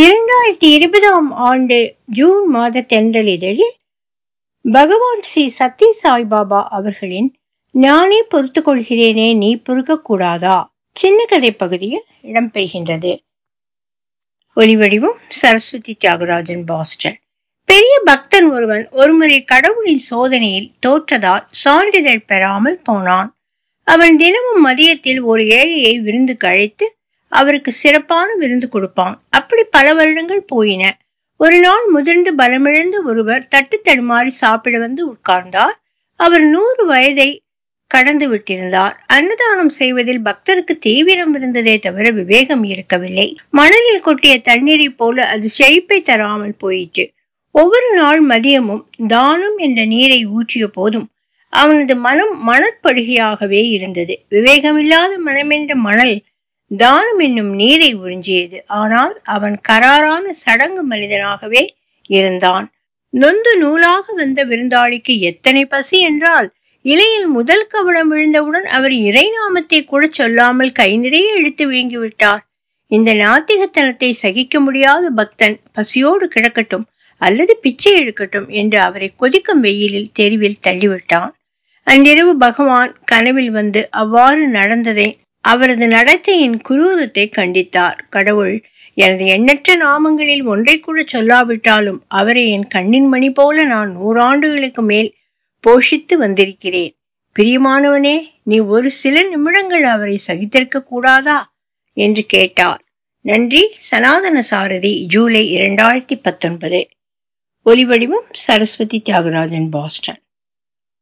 இரண்டாயிரத்தி இருபதாம் ஆண்டு ஜூன் மாத தென்றலிதழில் பகவான் ஸ்ரீ சத்ய சாய்பாபா அவர்களின் நானே பொறுத்துக் கொள்கிறேனே நீ பொறுக்கக் கூடாதா சின்ன கதை பகுதியில் இடம்பெறுகின்றது ஒலிவடிவம் சரஸ்வதி தியாகராஜன் பாஸ்டன் பெரிய பக்தன் ஒருவன் ஒருமுறை கடவுளின் சோதனையில் தோற்றதால் சான்றிதழ் பெறாமல் போனான் அவன் தினமும் மதியத்தில் ஒரு ஏழையை விருந்துக்கு அழைத்து அவருக்கு சிறப்பான விருந்து கொடுப்பான் அப்படி பல வருடங்கள் போயின ஒரு நாள் முதிர்ந்து பலமிழந்த ஒருவர் தட்டு தடுமாறி சாப்பிட வந்து உட்கார்ந்தார் அவர் நூறு வயதை கடந்து விட்டிருந்தார் அன்னதானம் செய்வதில் பக்தருக்கு தீவிரம் இருந்ததே தவிர விவேகம் இருக்கவில்லை மணலில் கொட்டிய தண்ணீரை போல அது செழிப்பை தராமல் போயிற்று ஒவ்வொரு நாள் மதியமும் தானம் என்ற நீரை ஊற்றிய போதும் அவனது மனம் மணற்படுகையாகவே இருந்தது விவேகமில்லாத மனமென்ற மணல் தானம் என்னும் நீரை உறிஞ்சியது ஆனால் அவன் கராரான சடங்கு மனிதனாகவே இருந்தான் நொந்து நூலாக வந்த விருந்தாளிக்கு எத்தனை பசி என்றால் இலையில் முதல் கவனம் விழுந்தவுடன் அவர் இறைநாமத்தை கூட சொல்லாமல் கை நிறைய இழுத்து விழுங்கிவிட்டார் இந்த நாத்திகத்தனத்தை சகிக்க முடியாத பக்தன் பசியோடு கிடக்கட்டும் அல்லது பிச்சை எடுக்கட்டும் என்று அவரை கொதிக்கும் வெயிலில் தெருவில் தள்ளிவிட்டான் அன்றிரவு பகவான் கனவில் வந்து அவ்வாறு நடந்ததை அவரது நடத்தையின் குரூரத்தை கண்டித்தார் கடவுள் எனது எண்ணற்ற நாமங்களில் ஒன்றை கூட சொல்லாவிட்டாலும் அவரை என் கண்ணின் மணி போல நான் நூறாண்டுகளுக்கு மேல் போஷித்து வந்திருக்கிறேன் பிரியமானவனே நீ ஒரு சில நிமிடங்கள் அவரை சகித்திருக்க கூடாதா என்று கேட்டார் நன்றி சனாதன சாரதி ஜூலை இரண்டாயிரத்தி பத்தொன்பது ஒலிவடிவம் சரஸ்வதி தியாகராஜன் பாஸ்டன்